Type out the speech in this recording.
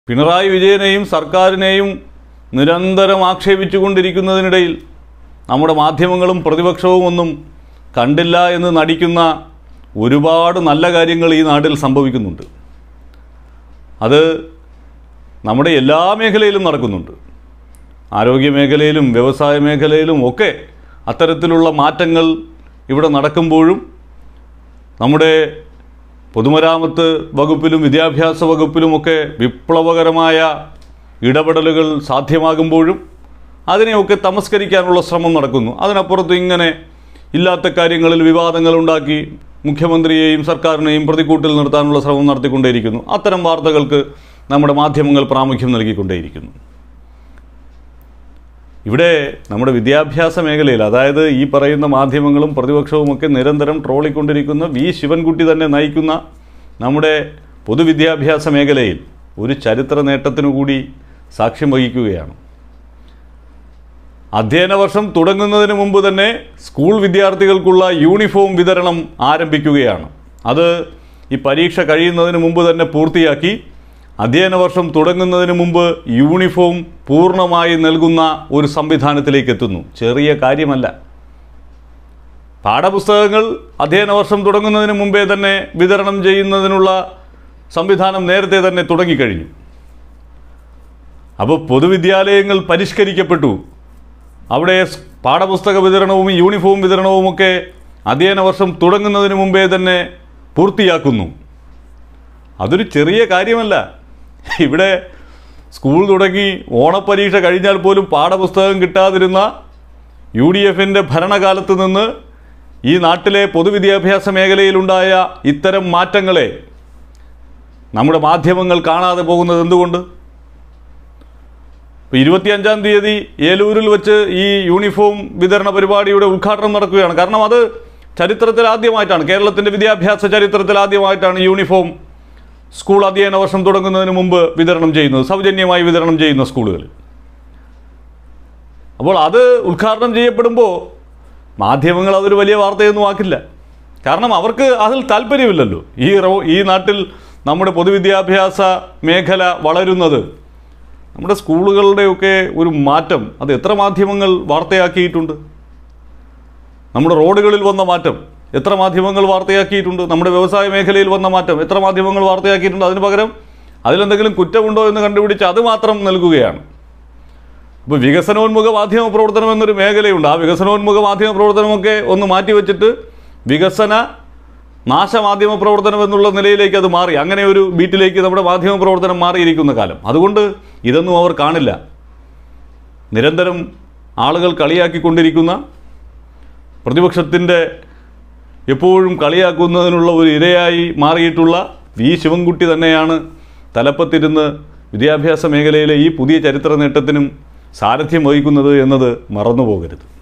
പിണറായി വിജയനെയും സർക്കാരിനെയും നിരന്തരം ആക്ഷേപിച്ചുകൊണ്ടിരിക്കുന്നതിനിടയിൽ നമ്മുടെ മാധ്യമങ്ങളും പ്രതിപക്ഷവും ഒന്നും കണ്ടില്ല എന്ന് നടിക്കുന്ന ഒരുപാട് നല്ല കാര്യങ്ങൾ ഈ നാട്ടിൽ സംഭവിക്കുന്നുണ്ട് അത് നമ്മുടെ എല്ലാ മേഖലയിലും നടക്കുന്നുണ്ട് ആരോഗ്യ മേഖലയിലും വ്യവസായ മേഖലയിലും ഒക്കെ അത്തരത്തിലുള്ള മാറ്റങ്ങൾ ഇവിടെ നടക്കുമ്പോഴും നമ്മുടെ പൊതുമരാമത്ത് വകുപ്പിലും വിദ്യാഭ്യാസ വകുപ്പിലുമൊക്കെ വിപ്ലവകരമായ ഇടപെടലുകൾ സാധ്യമാകുമ്പോഴും അതിനെയൊക്കെ തമസ്കരിക്കാനുള്ള ശ്രമം നടക്കുന്നു അതിനപ്പുറത്ത് ഇങ്ങനെ ഇല്ലാത്ത കാര്യങ്ങളിൽ വിവാദങ്ങൾ ഉണ്ടാക്കി മുഖ്യമന്ത്രിയെയും സർക്കാരിനെയും പ്രതിക്കൂട്ടിൽ നിർത്താനുള്ള ശ്രമം നടത്തിക്കൊണ്ടേയിരിക്കുന്നു അത്തരം വാർത്തകൾക്ക് നമ്മുടെ മാധ്യമങ്ങൾ പ്രാമുഖ്യം നൽകിക്കൊണ്ടേയിരിക്കുന്നു ഇവിടെ നമ്മുടെ വിദ്യാഭ്യാസ മേഖലയിൽ അതായത് ഈ പറയുന്ന മാധ്യമങ്ങളും പ്രതിപക്ഷവുമൊക്കെ നിരന്തരം ട്രോളിക്കൊണ്ടിരിക്കുന്ന വി ശിവൻകുട്ടി തന്നെ നയിക്കുന്ന നമ്മുടെ പൊതുവിദ്യാഭ്യാസ മേഖലയിൽ ഒരു ചരിത്ര നേട്ടത്തിനു കൂടി സാക്ഷ്യം വഹിക്കുകയാണ് അധ്യയന വർഷം തുടങ്ങുന്നതിന് മുമ്പ് തന്നെ സ്കൂൾ വിദ്യാർത്ഥികൾക്കുള്ള യൂണിഫോം വിതരണം ആരംഭിക്കുകയാണ് അത് ഈ പരീക്ഷ കഴിയുന്നതിന് മുമ്പ് തന്നെ പൂർത്തിയാക്കി അധ്യയന വർഷം തുടങ്ങുന്നതിന് മുമ്പ് യൂണിഫോം പൂർണ്ണമായി നൽകുന്ന ഒരു സംവിധാനത്തിലേക്ക് എത്തുന്നു ചെറിയ കാര്യമല്ല പാഠപുസ്തകങ്ങൾ അധ്യയന വർഷം തുടങ്ങുന്നതിന് മുമ്പേ തന്നെ വിതരണം ചെയ്യുന്നതിനുള്ള സംവിധാനം നേരത്തെ തന്നെ തുടങ്ങിക്കഴിഞ്ഞു അപ്പോൾ പൊതുവിദ്യാലയങ്ങൾ പരിഷ്കരിക്കപ്പെട്ടു അവിടെ സ് പാഠപുസ്തക വിതരണവും യൂണിഫോം വിതരണവുമൊക്കെ അധ്യയന വർഷം തുടങ്ങുന്നതിന് മുമ്പേ തന്നെ പൂർത്തിയാക്കുന്നു അതൊരു ചെറിയ കാര്യമല്ല ഇവിടെ സ്കൂൾ തുടങ്ങി ഓണപ്പരീക്ഷ കഴിഞ്ഞാൽ പോലും പാഠപുസ്തകം കിട്ടാതിരുന്ന യു ഡി എഫിൻ്റെ ഭരണകാലത്ത് നിന്ന് ഈ നാട്ടിലെ പൊതുവിദ്യാഭ്യാസ മേഖലയിലുണ്ടായ ഇത്തരം മാറ്റങ്ങളെ നമ്മുടെ മാധ്യമങ്ങൾ കാണാതെ പോകുന്നത് എന്തുകൊണ്ട് ഇപ്പോൾ ഇരുപത്തിയഞ്ചാം തീയതി ഏലൂരിൽ വെച്ച് ഈ യൂണിഫോം വിതരണ പരിപാടിയുടെ ഉദ്ഘാടനം നടക്കുകയാണ് കാരണം അത് ചരിത്രത്തിൽ ആദ്യമായിട്ടാണ് കേരളത്തിൻ്റെ വിദ്യാഭ്യാസ ചരിത്രത്തിൽ ആദ്യമായിട്ടാണ് യൂണിഫോം സ്കൂൾ അധ്യയന വർഷം തുടങ്ങുന്നതിന് മുമ്പ് വിതരണം ചെയ്യുന്നത് സൗജന്യമായി വിതരണം ചെയ്യുന്ന സ്കൂളുകളിൽ അപ്പോൾ അത് ഉദ്ഘാടനം ചെയ്യപ്പെടുമ്പോൾ മാധ്യമങ്ങൾ അതൊരു വലിയ വാർത്തയൊന്നും ആക്കില്ല കാരണം അവർക്ക് അതിൽ താല്പര്യമില്ലല്ലോ ഈ റോ- ഈ നാട്ടിൽ നമ്മുടെ പൊതുവിദ്യാഭ്യാസ മേഖല വളരുന്നത് നമ്മുടെ സ്കൂളുകളുടെയൊക്കെ ഒരു മാറ്റം അത് എത്ര മാധ്യമങ്ങൾ വാർത്തയാക്കിയിട്ടുണ്ട് നമ്മുടെ റോഡുകളിൽ വന്ന മാറ്റം എത്ര മാധ്യമങ്ങൾ വാർത്തയാക്കിയിട്ടുണ്ട് നമ്മുടെ വ്യവസായ മേഖലയിൽ വന്ന മാറ്റം എത്ര മാധ്യമങ്ങൾ വാർത്തയാക്കിയിട്ടുണ്ട് അതിന് പകരം അതിലെന്തെങ്കിലും കുറ്റമുണ്ടോ എന്ന് കണ്ടുപിടിച്ച് അത് മാത്രം നൽകുകയാണ് ഇപ്പോൾ വികസനോന്മുഖ മാധ്യമ പ്രവർത്തനം എന്നൊരു മേഖലയുണ്ട് ആ വികസനോന്മുഖ മാധ്യമ പ്രവർത്തനമൊക്കെ ഒന്ന് മാറ്റിവെച്ചിട്ട് വികസന നാശമാധ്യമ പ്രവർത്തനം എന്നുള്ള നിലയിലേക്ക് അത് മാറി അങ്ങനെ ഒരു ബീറ്റിലേക്ക് നമ്മുടെ മാധ്യമ പ്രവർത്തനം മാറിയിരിക്കുന്ന കാലം അതുകൊണ്ട് ഇതൊന്നും അവർ കാണില്ല നിരന്തരം ആളുകൾ കളിയാക്കിക്കൊണ്ടിരിക്കുന്ന പ്രതിപക്ഷത്തിൻ്റെ എപ്പോഴും കളിയാക്കുന്നതിനുള്ള ഒരു ഇരയായി മാറിയിട്ടുള്ള വി ശിവൻകുട്ടി തന്നെയാണ് തലപ്പത്തിരുന്ന് വിദ്യാഭ്യാസ മേഖലയിലെ ഈ പുതിയ ചരിത്ര നേട്ടത്തിനും സാരഥ്യം വഹിക്കുന്നത് എന്നത് മറന്നു പോകരുത്